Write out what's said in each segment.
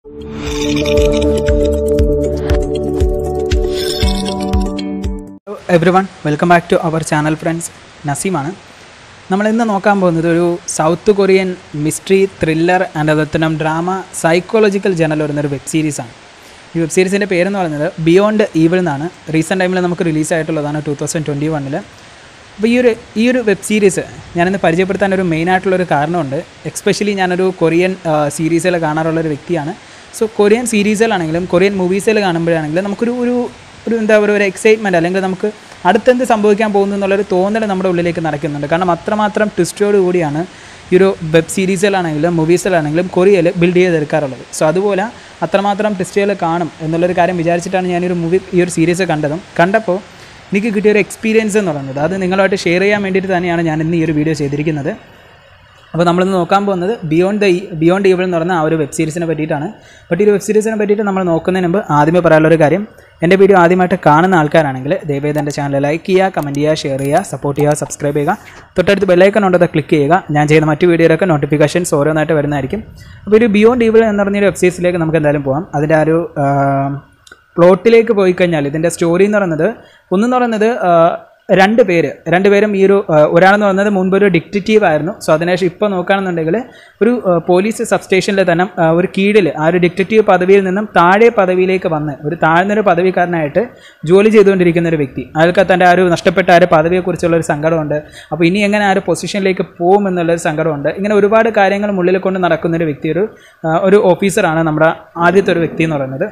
every everyone welcome back to our channel friends നസീമാണ് നമ്മൾ ഇന്ന് നോക്കാൻ പോകുന്നത് ഒരു south Korean mystery thriller and അതുപോലെ ഡ്രാമ സൈക്കോളജിക്കൽ ജേണൽ വരുന്നൊരു വെബ് സീരീസാണ് ഈ വെബ് സീരീസിൻ്റെ പേരെന്ന് പറയുന്നത് ബിയോണ്ട് ഈവിൾ എന്നാണ് റീസെൻറ്റ് ടൈമിൽ നമുക്ക് റിലീസായിട്ടുള്ളതാണ് ടു തൗസൻഡ് ട്വൻറ്റി വണ്ണിൽ അപ്പോൾ ഈ ഒരു ഈ ഒരു വെബ് സീരീസ് ഞാനിന്ന് പരിചയപ്പെടുത്താൻ ഒരു മെയിൻ ആയിട്ടുള്ളൊരു കാരണമുണ്ട് എക്സ്പെഷ്യലി ഞാനൊരു കൊറിയൻ സീരീസിൽ കാണാറുള്ള ഒരു വ്യക്തിയാണ് സോ കൊറിയൻ സീരീസിലാണെങ്കിലും കൊറിയൻ മൂവീസിൽ കാണുമ്പോഴാണെങ്കിലും നമുക്കൊരു ഒരു ഒരു എന്താ പറയുക ഒരു എക്സൈറ്റ്മെൻറ്റ് അല്ലെങ്കിൽ നമുക്ക് അടുത്തെന്ത് സംഭവിക്കാൻ പോകുന്നു എന്നുള്ളൊരു തോന്നൽ നമ്മുടെ ഉള്ളിലേക്ക് നടക്കുന്നുണ്ട് കാരണം അത്രമാത്രം ട്വിസ്റ്റോട് കൂടിയാണ് ഈ ഒരു വെബ് സീരീസിലാണെങ്കിലും മൂവീസിലാണെങ്കിലും കൊറിയയിൽ ബിൽഡ് ചെയ്തെടുക്കാറുള്ളത് സോ അതുപോലെ അത്രമാത്രം ട്വിസ്റ്റുകൾ കാണും എന്നുള്ളൊരു കാര്യം വിചാരിച്ചിട്ടാണ് ഞാനൊരു മൂവി ഈ ഒരു സീരീസ് കണ്ടതും കണ്ടപ്പോൾ എനിക്ക് കിട്ടിയ ഒരു എക്സ്പീരിയൻസ് എന്ന് പറയുന്നത് അത് നിങ്ങളുമായിട്ട് ഷെയർ ചെയ്യാൻ വേണ്ടിയിട്ട് തന്നെയാണ് ഞാൻ ഇന്ന് ഈ ഒരു വീഡിയോ ചെയ്തിരിക്കുന്നത് അപ്പോൾ നമ്മളിന്ന് നോക്കാൻ പോകുന്നത് ബിയോണ്ട് ദ ബിയോണ്ട് ഈവിൾ എന്ന് പറയുന്ന ആ ഒരു വെബ് സീരീസിനെ പറ്റിയിട്ടാണ് ബട്ട് ഈ ഒരു വെബ് സീരീസിനെ പറ്റിയിട്ട് നമ്മൾ നോക്കുന്നതിന് മുമ്പ് ആദ്യമേ പറയാനുള്ള ഒരു കാര്യം എൻ്റെ വീഡിയോ ആദ്യമായിട്ട് കാണുന്ന ആൾക്കാരാണെങ്കിൽ ദയവേദ എൻ്റെ ചാനൽ ലൈക്ക് ചെയ്യുക കമൻറ്റ് ചെയ്യുക ഷെയർ ചെയ്യുക സപ്പോർട്ട് ചെയ്യുക സബ്സ്ക്രൈബ് ചെയ്യുക തൊട്ടടുത്ത് ബെല്ലൈക്കൺ ഉണ്ട് അത് ക്ലിക്ക് ചെയ്യുക ഞാൻ ചെയ്യുന്ന മറ്റു വീഡിയോയിലൊക്കെ നോട്ടിഫിക്കേഷൻസ് ഓരോന്നായിട്ട് വരുന്നതായിരിക്കും അപ്പോൾ ഒരു ബിയോണ്ട് ഈവിൾ എന്ന് പറഞ്ഞ ഒരു വെബ് സീരീസിലേക്ക് നമുക്ക് എന്തായാലും പോകാം അതിൻ്റെ ആ ഒരു പ്ലോട്ടിലേക്ക് പോയി കഴിഞ്ഞാൽ ഇതിൻ്റെ സ്റ്റോറി എന്ന് പറയുന്നത് ഒന്നെന്ന് പറയുന്നത് ആ, രണ്ട് പേര് രണ്ടുപേരും ഈ ഒരു ആ, ഒരാളെന്ന് പറയുന്നത് മുൻപ് ഒരു ഡിക്റ്റേറ്റീവ് ആയിരുന്നു സോ അതിനുശേഷം ഇപ്പോൾ നോക്കുകയാണെന്നുണ്ടെങ്കിൽ ഒരു ആ, പോലീസ് സബ് സ്റ്റേഷനിൽ തന്നെ ആ, ഒരു കീഴിൽ ആ ഒരു ഡിക്റ്റേറ്റീവ് പദവിയിൽ നിന്നും താഴെ പദവിയിലേക്ക് വന്ന് ഒരു താഴ്ന്നൊരു പദവിക്കാരനായിട്ട് ജോലി ചെയ്തുകൊണ്ടിരിക്കുന്ന ഒരു വ്യക്തി അയാൾക്ക് തൻ്റെ ആ ഒരു നഷ്ടപ്പെട്ട ആ ഒരു പദവിയെക്കുറിച്ചുള്ള ഒരു സങ്കടമുണ്ട് അപ്പോൾ ഇനി എങ്ങനെ ആ ഒരു പൊസിഷനിലേക്ക് പോകും എന്നുള്ളൊരു സങ്കടമുണ്ട് ഇങ്ങനെ ഒരുപാട് കാര്യങ്ങൾ ഉള്ളിൽ കൊണ്ട് നടക്കുന്ന ഒരു വ്യക്തി ഒരു ആ, ഒരു ഓഫീസറാണ് നമ്മുടെ ആദ്യത്തെ ഒരു വ്യക്തി എന്ന് പറയുന്നത്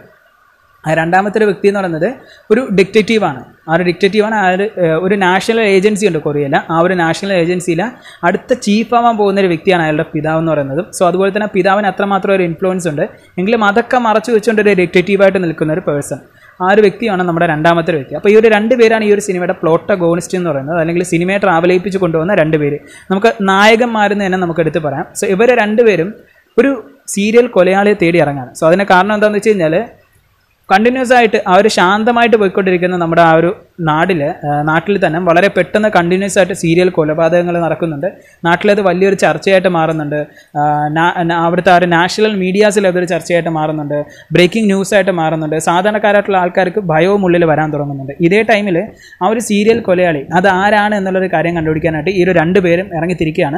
ആ രണ്ടാമത്തെ ഒരു വ്യക്തി എന്ന് പറയുന്നത് ഒരു ഡിക്റ്റേറ്റീവാണ് ആ ഒരു ഡിക്റ്റേറ്റീവാണ് ആ ഒരു ഏഹ്, ഒരു നാഷണൽ ഏജൻസി ഉണ്ട് കൊറിയയിൽ ആ ഒരു നാഷണൽ ഏജൻസിയിൽ അടുത്ത ചീഫ് ആവാൻ പോകുന്ന ഒരു വ്യക്തിയാണ് അയാളുടെ പിതാവ് എന്ന് പറയുന്നത് സോ അതുപോലെ തന്നെ പിതാവിന് അത്രമാത്രം ഒരു ഇൻഫ്ലുവൻസ് ഉണ്ട് എങ്കിലും അതൊക്കെ മറച്ചു വെച്ചുകൊണ്ട് ഒരു ഡിക്റ്റേറ്റീവായിട്ട് നിൽക്കുന്ന ഒരു പേഴ്സൺ ആ ഒരു വ്യക്തിയാണ് നമ്മുടെ രണ്ടാമത്തെ ഒരു വ്യക്തി അപ്പോൾ ഈ ഒരു രണ്ട് പേരാണ് ഈ ഒരു സിനിമയുടെ പ്ലോട്ടഗോണിസ്റ്റ് എന്ന് പറയുന്നത് അല്ലെങ്കിൽ സിനിമയെ ട്രാവൽ ചെയ്യിപ്പിച്ച് കൊണ്ടുവന്ന രണ്ട് പേര് നമുക്ക് നായകന്മാരെന്ന് തന്നെ നമുക്ക് എടുത്ത് പറയാം സോ ഇവർ രണ്ടുപേരും ഒരു സീരിയൽ കൊലയാളിയെ തേടി ഇറങ്ങാണ് സോ അതിന് കാരണം എന്താണെന്ന് വെച്ച് കഴിഞ്ഞാൽ കണ്ടിന്യൂസ് ആയിട്ട് ആ ഒരു ശാന്തമായിട്ട് പോയിക്കൊണ്ടിരിക്കുന്ന നമ്മുടെ ആ ഒരു നാട്ടിൽ നാട്ടിൽ തന്നെ വളരെ പെട്ടെന്ന് കണ്ടിന്യൂസ് ആയിട്ട് സീരിയൽ കൊലപാതകങ്ങൾ നടക്കുന്നുണ്ട് നാട്ടിലത് വലിയൊരു ചർച്ചയായിട്ട് മാറുന്നുണ്ട് ആ, നാ- നാ- അവിടുത്തെ ആ ഒരു നാഷണൽ മീഡിയാസിൽ അതൊരു ചർച്ചയായിട്ട് മാറുന്നുണ്ട് ബ്രേക്കിംഗ് ന്യൂസ് ആയിട്ട് മാറുന്നുണ്ട് സാധാരണക്കാരായിട്ടുള്ള ആൾക്കാർക്ക് ഭയവും ഉള്ളിൽ വരാൻ തുടങ്ങുന്നുണ്ട് ഇതേ ടൈമിൽ ആ ഒരു സീരിയൽ കൊലയാളി അത് ആരാണ് എന്നുള്ളൊരു കാര്യം കണ്ടുപിടിക്കാനായിട്ട് ഈ ഒരു രണ്ടുപേരും ഇറങ്ങിത്തിരിക്കുകയാണ്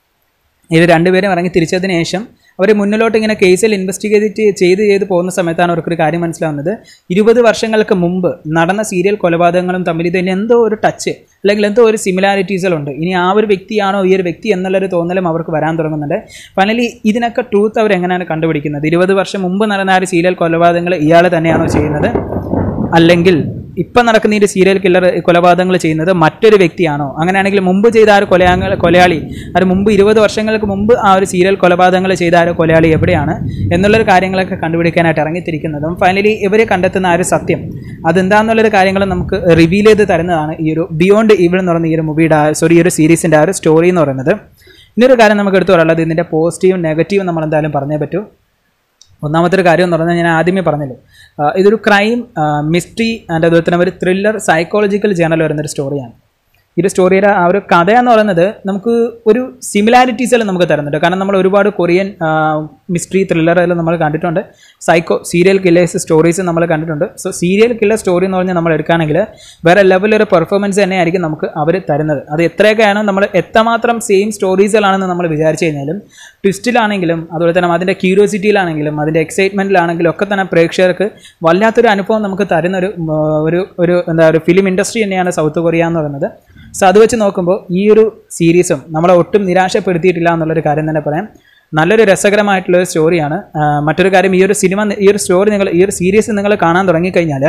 ഇത് രണ്ടുപേരും ഇറങ്ങി തിരിച്ചതിന് ശേഷം അവർ മുന്നിലോട്ട് ഇങ്ങനെ കേസിൽ ഇൻവെസ്റ്റിഗേറ്റ് ചെയ്ത് ചെയ്ത് പോകുന്ന സമയത്താണ് അവർക്കൊരു കാര്യം മനസ്സിലാവുന്നത് ഇരുപത് വർഷങ്ങൾക്ക് മുമ്പ് നടന്ന സീരിയൽ കൊലപാതകങ്ങളും തമ്മിൽ ഇതിന് എന്തോ ഒരു ടച്ച് അല്ലെങ്കിൽ എന്തോ ഒരു സിമിലാരിറ്റീസുകളുണ്ട് ഇനി ആ ഒരു വ്യക്തിയാണോ ഈ ഒരു വ്യക്തി എന്നുള്ളൊരു തോന്നലും അവർക്ക് വരാൻ തുടങ്ങുന്നുണ്ട് ഫൈനലി ഇതിനൊക്കെ ട്രൂത്ത് അവർ എങ്ങനെയാണ് കണ്ടുപിടിക്കുന്നത് ഇരുപത് വർഷം മുമ്പ് നടന്ന ആ ഒരു സീരിയൽ കൊലപാതകങ്ങൾ ഇയാൾ തന്നെയാണോ ചെയ്യുന്നത് അല്ലെങ്കിൽ ഇപ്പം നടക്കുന്ന ഈ ഒരു സീരിയൽ കില്ലർ കൊലപാതകങ്ങൾ ചെയ്യുന്നത് മറ്റൊരു വ്യക്തിയാണോ അങ്ങനെയാണെങ്കിൽ മുമ്പ് ചെയ്ത ആ ഒരു കൊലയാങ്ങൾ കൊലയാളി അത് മുമ്പ് ഇരുപത് വർഷങ്ങൾക്ക് മുമ്പ് ആ ഒരു സീരിയൽ കൊലപാതകങ്ങൾ ചെയ്ത ആ ഒരു കൊലയാളി എവിടെയാണ് എന്നുള്ളൊരു കാര്യങ്ങളൊക്കെ കണ്ടുപിടിക്കാനായിട്ട് ഇറങ്ങിത്തിരിക്കുന്നതും ഫൈനലി ഇവരെ കണ്ടെത്തുന്ന ആ ഒരു സത്യം അതെന്താണെന്നുള്ളൊരു കാര്യങ്ങൾ നമുക്ക് റിവീൽ ചെയ്ത് തരുന്നതാണ് ഈ ഒരു ബിയോണ്ട് ഈവിൾ എന്ന് പറയുന്ന ഈ ഒരു മൂവിയുടെ സോറി ഈ ഒരു സീരീസിൻ്റെ ആ ഒരു സ്റ്റോറി എന്ന് പറയുന്നത് ഇനിയൊരു കാര്യം നമുക്ക് എടുത്തു പറയാനുള്ളത് ഇതിൻ്റെ പോസിറ്റീവും നെഗറ്റീവും നമ്മൾ എന്തായാലും പറഞ്ഞേ പറ്റൂ ഒന്നാമത്തെ ഒരു കാര്യം എന്ന് പറഞ്ഞാൽ ഞാൻ ആദ്യമേ പറഞ്ഞല്ലോ ആ, ഇതൊരു ക്രൈം മിസ്റ്ററി ആൻഡ് അതുപോലെ തന്നെ ഒരു ത്രില്ലർ സൈക്കോളജിക്കൽ ജേണൽ വരുന്നൊരു സ്റ്റോറിയാണ് ഈ ഒരു സ്റ്റോറിയുടെ ആ ഒരു കഥ എന്ന് പറയുന്നത് നമുക്ക് ഒരു സിമിലാരിറ്റീസ് എല്ലാം നമുക്ക് തരുന്നുണ്ട് കാരണം നമ്മൾ ഒരുപാട് കൊറിയൻ മിസ്റ്ററി ത്രില്ലർ എല്ലാം നമ്മൾ കണ്ടിട്ടുണ്ട് സൈക്കോ സീരിയൽ കില്ലേഴ്സ് സ്റ്റോറീസ് നമ്മൾ കണ്ടിട്ടുണ്ട് സോ സീരിയൽ കില്ലർ സ്റ്റോറി എന്ന് പറഞ്ഞാൽ നമ്മൾ എടുക്കുകയാണെങ്കിൽ വേറെ ലെവലൊരു പെർഫോമൻസ് തന്നെയായിരിക്കും നമുക്ക് അവർ തരുന്നത് അത് എത്രയൊക്കെയാണ് നമ്മൾ എത്രമാത്രം സെയിം സ്റ്റോറീസിലാണെന്ന് നമ്മൾ വിചാരിച്ചു കഴിഞ്ഞാലും ട്വിസ്റ്റിലാണെങ്കിലും അതുപോലെ തന്നെ അതിൻ്റെ ക്യൂരിയോസിറ്റിയിലാണെങ്കിലും അതിൻ്റെ എക്സൈറ്റ്മെൻറ്റിലാണെങ്കിലും ഒക്കെ തന്നെ പ്രേക്ഷകർക്ക് വല്ലാത്തൊരു അനുഭവം നമുക്ക് തരുന്ന ഒരു ഉം, ഒരു ഒരു എന്താ ഒരു ഫിലിം ഇൻഡസ്ട്രി തന്നെയാണ് സൗത്ത് കൊറിയ എന്ന് പറയുന്നത് സോ അത് വെച്ച് നോക്കുമ്പോൾ ഈ ഒരു സീരീസും നമ്മളെ ഒട്ടും നിരാശപ്പെടുത്തിയിട്ടില്ല എന്നുള്ളൊരു കാര്യം തന്നെ പറയാം നല്ലൊരു രസകരമായിട്ടുള്ള ഒരു സ്റ്റോറിയാണ് ആ, മറ്റൊരു കാര്യം ഈ ഒരു സിനിമ ഈ ഒരു സ്റ്റോറി നിങ്ങൾ ഈ ഒരു സീരീസ് നിങ്ങൾ കാണാൻ തുടങ്ങിക്കഴിഞ്ഞാൽ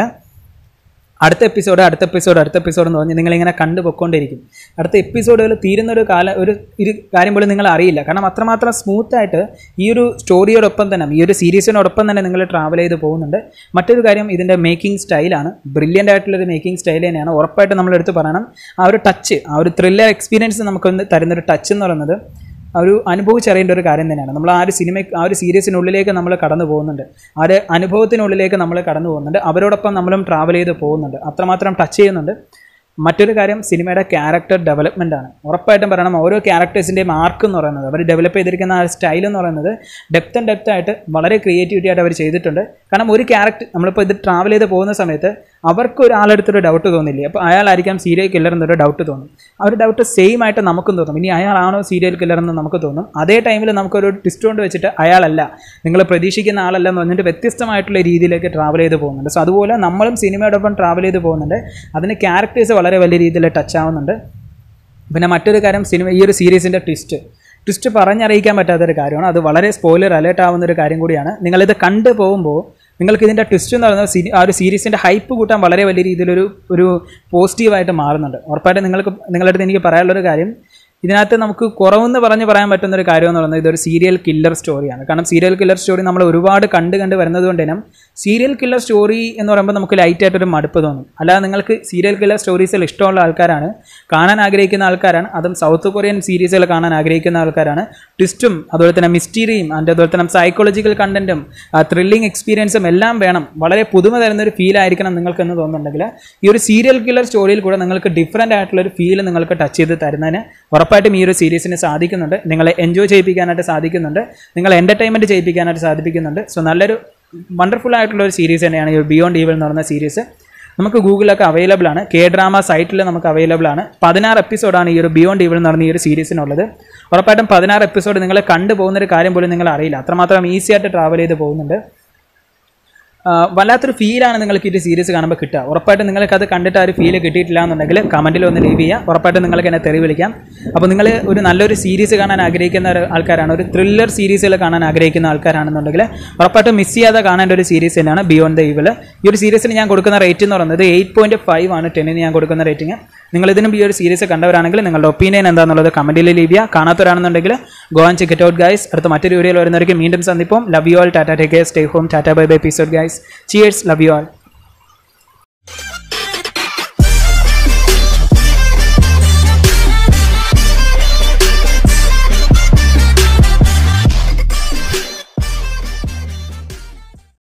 അടുത്ത എപ്പിസോഡ് അടുത്ത എപ്പിസോഡ് അടുത്ത എപ്പിസോഡ് എന്ന് പറഞ്ഞ് നിങ്ങളിങ്ങനെ കണ്ടു പൊയ്ക്കൊണ്ടിരിക്കും അടുത്ത എപ്പിസോഡുകൾ തീരുന്ന ഒരു കാല ഒരു ഒരു കാര്യം പോലും നിങ്ങൾ അറിയില്ല കാരണം അത്രമാത്രം സ്മൂത്തായിട്ട് ഈ ഒരു സ്റ്റോറിയോടൊപ്പം തന്നെ ഈ ഒരു സീരീസിനോടൊപ്പം തന്നെ നിങ്ങൾ ട്രാവൽ ചെയ്ത് പോകുന്നുണ്ട് മറ്റൊരു കാര്യം ഇതിൻ്റെ മേക്കിംഗ് സ്റ്റൈലാണ് ബ്രില്യൻ്റ് ആയിട്ടുള്ളൊരു മേക്കിംഗ് സ്റ്റൈൽ തന്നെയാണ് ഉറപ്പായിട്ട് നമ്മൾ എടുത്ത് പറയണം ആ ഒരു ടച്ച് ആ ഒരു ത്രില്ലർ എക്സ്പീരിയൻസ് നമുക്കൊന്ന് തരുന്നൊരു ടച്ച് എന്ന് പറയുന്നത് ആ ഒരു അനുഭവിച്ചറിയേണ്ട ഒരു കാര്യം തന്നെയാണ് നമ്മൾ ആ ഒരു സിനിമ ആ ഒരു സീരീസിനുള്ളിലേക്ക് നമ്മൾ കടന്നു പോകുന്നുണ്ട് ആ ഒരു അനുഭവത്തിനുള്ളിലേക്ക് നമ്മൾ കടന്നു പോകുന്നുണ്ട് അവരോടൊപ്പം നമ്മളും ട്രാവൽ ചെയ്ത് പോകുന്നുണ്ട് അത്രമാത്രം ടച്ച് ചെയ്യുന്നുണ്ട് മറ്റൊരു കാര്യം സിനിമയുടെ ക്യാരക്ടർ ഡെവലപ്മെൻ്റ് ആണ് ഉറപ്പായിട്ടും പറയണം ഓരോ ക്യാരക്ടേഴ്സിൻ്റെയും ആർക്ക് എന്ന് പറയുന്നത് അവർ ഡെവലപ്പ് ചെയ്തിരിക്കുന്ന ആ സ്റ്റൈൽ എന്ന് പറയുന്നത് ഡെപ്ത് ആൻഡ് ഡെപ്ത് ആയിട്ട് വളരെ ക്രിയേറ്റിവിറ്റി ആയിട്ട് അവർ ചെയ്തിട്ടുണ്ട് കാരണം ഒരു ക്യാരക്ടർ നമ്മളിപ്പോൾ ഇത് ട്രാവൽ ചെയ്ത് പോകുന്ന സമയത്ത് അവർക്ക് ഒരാളെടുത്തൊരു ഡൗട്ട് തോന്നില്ലേ അപ്പോൾ അയാളായിരിക്കാം സീരിയൽ കില്ലർ എന്നൊരു ഡൗട്ട് തോന്നും ആ ഒരു ഡൗട്ട് സെയിം ആയിട്ട് നമുക്കും തോന്നും ഇനി അയാളാണോ സീരിയൽ കില്ലർ എന്ന് നമുക്ക് തോന്നും അതേ ടൈമിൽ നമുക്കൊരു ട്വിസ്റ്റ് കൊണ്ട് വെച്ചിട്ട് അയാളല്ല നിങ്ങൾ പ്രതീക്ഷിക്കുന്ന ആളല്ല എന്ന് പറഞ്ഞിട്ട് വ്യത്യസ്തമായിട്ടുള്ള രീതിയിലേക്ക് ട്രാവൽ ചെയ്ത് പോകുന്നുണ്ട് സോ അതുപോലെ നമ്മളും സിനിമയോടൊപ്പം ട്രാവൽ ചെയ്ത് പോകുന്നുണ്ട് അതിന് ക്യാരക്ടേഴ്സ് വളരെ വലിയ രീതിയിൽ ടച്ച് ആവുന്നുണ്ട് പിന്നെ മറ്റൊരു കാര്യം സിനിമ ഈ ഒരു സീരീസിൻ്റെ ട്വിസ്റ്റ് ട്വിസ്റ്റ് പറഞ്ഞറിയിക്കാൻ പറ്റാത്തൊരു കാര്യമാണ് അത് വളരെ സ്പോയിലർ അലേർട്ട് ആവുന്ന ഒരു കാര്യം കൂടിയാണ് നിങ്ങളിത് കണ്ടു പോകുമ്പോൾ നിങ്ങൾക്ക് ഇതിൻ്റെ ട്വിസ്റ്റ് എന്ന് പറയുന്നത് സിനി ആ ഒരു സീരീസിൻ്റെ ഹൈപ്പ് കൂട്ടാൻ വളരെ വലിയ രീതിയിലൊരു ഒരു പോസിറ്റീവായിട്ട് മാറുന്നുണ്ട് ഉറപ്പായിട്ടും നിങ്ങൾക്ക് നിങ്ങളുടെ അടുത്ത് എനിക്ക് പറയാനുള്ളൊരു കാര്യം ഇതിനകത്ത് നമുക്ക് കുറവെന്ന് പറഞ്ഞ് പറയാൻ പറ്റുന്ന ഒരു കാര്യം എന്ന് പറയുന്നത് ഇതൊരു സീരിയൽ കില്ലർ സ്റ്റോറിയാണ് കാരണം സീരിയൽ കില്ലർ സ്റ്റോറി നമ്മൾ ഒരുപാട് കണ്ട് കണ്ട് വരുന്നത് കൊണ്ട് തന്നെ സീരിയൽ കില്ലർ സ്റ്റോറി എന്ന് പറയുമ്പോൾ നമുക്ക് ലൈറ്റായിട്ടൊരു മടുപ്പ് തോന്നും അല്ലാതെ നിങ്ങൾക്ക് സീരിയൽ കില്ലർ സ്റ്റോറീസിൽ ഇഷ്ടമുള്ള ആൾക്കാരാണ് കാണാൻ ആഗ്രഹിക്കുന്ന ആൾക്കാരാണ് അതും സൗത്ത് കൊറിയൻ സീരീസുകൾ കാണാൻ ആഗ്രഹിക്കുന്ന ആൾക്കാരാണ് ട്വിസ്റ്റും അതുപോലെ തന്നെ മിസ്റ്റീരിയും അതിൻ്റെ അതുപോലെ തന്നെ സൈക്കോളജിക്കൽ കണ്ടന്റും ത്രില്ലിംഗ് എക്സ്പീരിയൻസും എല്ലാം വേണം വളരെ പുതുമ തരുന്ന ഒരു ഫീൽ ആയിരിക്കണം നിങ്ങൾക്ക് എന്ന് തോന്നുന്നുണ്ടെങ്കിൽ ഈ ഒരു സീരിയൽ കില്ലർ സ്റ്റോറിയിൽ കൂടെ നിങ്ങൾക്ക് ഡിഫറൻ്റ് ആയിട്ടുള്ള ഒരു ഫീൽ നിങ്ങൾക്ക് ടച്ച് ചെയ്ത് തരുന്നതിന് ഉറപ്പായിട്ടും ഈ ഒരു സീരീസിന് സാധിക്കുന്നുണ്ട് നിങ്ങളെ എൻജോയ് ചെയ്യിപ്പിക്കാനായിട്ട് സാധിക്കുന്നുണ്ട് നിങ്ങളെ എൻ്റർടൈൻമെൻറ്റ് ചെയ്യിപ്പിക്കാനായിട്ട് സാധിക്കുന്നുണ്ട് സോ നല്ലൊരു വണ്ടർഫുൾ ആയിട്ടുള്ള ഒരു സീരീസ് തന്നെയാണ് ഈ ബിയോണ്ട് ഈവൽ എന്ന് പറയുന്ന സീരീസ് നമുക്ക് ഗൂഗിളൊക്കെ അവൈലബിൾ ആണ് കെ ഡ്രാമ സൈറ്റിൽ നമുക്ക് അവൈലബിൾ ആണ് പതിനാറ് എപ്പിസോഡാണ് ഈ ഒരു ബിയോണ്ട് ഈവൽ എന്ന് പറഞ്ഞ ഈ ഒരു സീരീസിനുള്ളത് ഉറപ്പായിട്ടും പതിനാറ് എപ്പിസോഡ് നിങ്ങൾ കണ്ടു പോകുന്ന ഒരു കാര്യം പോലും നിങ്ങൾ അറിയില്ല അത്രമാത്രം ഈസി ആയിട്ട് ട്രാവൽ ചെയ്ത് പോകുന്നുണ്ട് ആ, വല്ലാത്തൊരു ഫീലാണ് നിങ്ങൾക്ക് ഈ ഒരു സീരീസ് കാണുമ്പോൾ കിട്ടുക ഉറപ്പായിട്ടും നിങ്ങൾക്ക് അത് കണ്ടിട്ട് ആ ഒരു ഫീൽ കിട്ടിയിട്ടില്ല എന്നുണ്ടെങ്കിൽ കമൻറ്റിൽ ഒന്ന് ലീവ് ചെയ്യുക ഉറപ്പായിട്ടും നിങ്ങൾക്ക് എന്നെ തെറി വിളിക്കാം അപ്പോൾ നിങ്ങൾ ഒരു നല്ലൊരു സീരീസ് കാണാൻ ആഗ്രഹിക്കുന്ന ഒരു ആൾക്കാരാണ് ഒരു ത്രില്ലർ സീരീസുകൾ കാണാൻ ആഗ്രഹിക്കുന്ന ആൾക്കാരാണെന്നുണ്ടെങ്കിൽ ഉറപ്പായിട്ടും മിസ് ചെയ്യാതെ കാണേണ്ട ഒരു സീരീസ് തന്നെയാണ് ബിയോണ്ട് ദ ഈവിൽ ഈ ഒരു സീരീസിന് ഞാൻ കൊടുക്കുന്ന റേറ്റ് എന്ന് പറയുന്നത് എയ്റ്റ് പോയിൻറ്റ് ഫൈവ് ആണ് ടെന്നിന് ഞാൻ കൊടുക്കുന്ന റേറ്റിംഗ് നിങ്ങൾ ഇതിനും ഈ ഒരു സീരീസ് കണ്ടവരാണെങ്കിൽ നിങ്ങളുടെ ഒപ്പീനിയൻ എന്താണെന്നുള്ളത് കമൻറ്റിൽ ലീവ് ചെയ്യുക കാണാത്തവരാണെന്നുണ്ടെങ്കിൽ go and check it out guys അടുത്ത മറ്റൊരു വീഡിയോയിൽ വരുന്നവർക്ക് വീണ്ടും സന്ദിപ്പം love you all tata take stay home tata bye bye episode guys cheers love you all